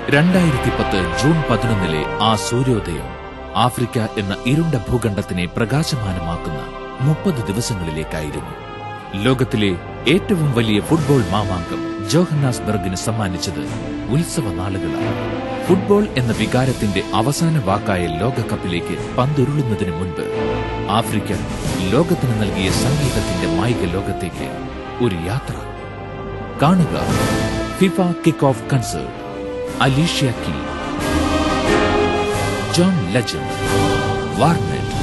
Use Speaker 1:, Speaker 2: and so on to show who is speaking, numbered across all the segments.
Speaker 1: രണ്ടായിരത്തി പത്ത് ജൂൺ പതിനൊന്നിലെ ആ സൂര്യോദയം ആഫ്രിക്ക എന്ന ഇരുണ്ട ഭൂഖണ്ഡത്തിനെ പ്രകാശമാനമാക്കുന്ന മുപ്പത് ദിവസങ്ങളിലേക്കായിരുന്നു ലോകത്തിലെ ഏറ്റവും വലിയ ഫുട്ബോൾ മാമാങ്കം ജോഹന്നാസ്ബർഗിന് സമ്മാനിച്ചത് ഉത്സവ നാളുകളാണ് ഫുട്ബോൾ എന്ന വികാരത്തിന്റെ അവസാന വാക്കായ ലോകകപ്പിലേക്ക് പന്തുരുളുന്നതിന് മുൻപ് ആഫ്രിക്ക ലോകത്തിന് നൽകിയ സംഗീതത്തിന്റെ മായിക ലോകത്തേക്ക് ഒരു യാത്ര കാണുക FIFA kick off concert Alicia Keys John Legend വാർനെറ്റ്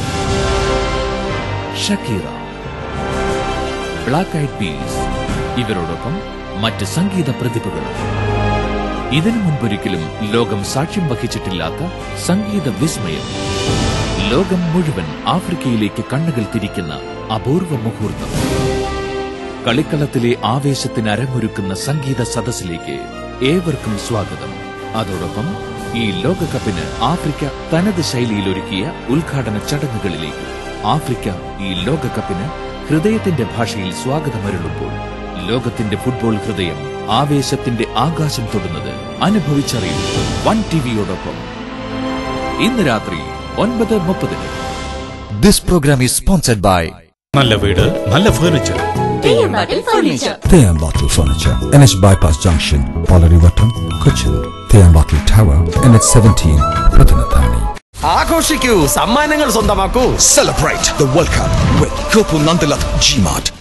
Speaker 1: ഷക്കീറ ബ്ലാക്ക് ഐഡ് പീസ് ഇവരോടൊപ്പം മറ്റ് സംഗീത പ്രതിഭകളും ഇതിനു മുൻപൊരിക്കലും ലോകം സാക്ഷ്യം വഹിച്ചിട്ടില്ലാത്ത സംഗീത വിസ്മയം ലോകം മുഴുവൻ ആഫ്രിക്കയിലേക്ക് കണ്ണുകൾ തിരിക്കുന്ന അപൂർവ മുഹൂർത്തം കളിക്കളത്തിലെ ആവേശത്തിന് അരങ്ങൊരുക്കുന്ന സംഗീത സദസ്സിലേക്ക് ഏവർക്കും സ്വാഗതം അതോടൊപ്പം ഈ ലോകകപ്പിന് ആഫ്രിക്ക തനത് ശൈലിയിൽ ഒരുക്കിയ ഉദ്ഘാടന ചടങ്ങുകളിലേക്ക് ആഫ്രിക്ക ഈ ലോകകപ്പിന് ഹൃദയത്തിന്റെ ഭാഷയിൽ സ്വാഗതമരുളുമ്പോൾ ലോകത്തിന്റെ ഫുട്ബോൾ ഹൃദയം ആവേശത്തിന്റെ ആകാശം തൊടുന്നത് അനുഭവിച്ചറിയും വൺ ടിവിയോടൊപ്പം ഇന്ന് രാത്രി ഒൻപത് മുപ്പതിന്
Speaker 2: This program is sponsored by
Speaker 3: നല്ല വീട് നല്ല furniture
Speaker 4: Theyyampattil furniture
Speaker 5: Theambottle Furniture, NH Bypass Junction, Polarivattam, Cochin. Theambottle Tower, NH17, Pratanathani.
Speaker 6: ആഘോഷിക്കൂ സമ്മാനങ്ങൾ സ്വന്തമാക്കൂ
Speaker 2: Celebrate the World Cup with Gopal Nandalat Gmart.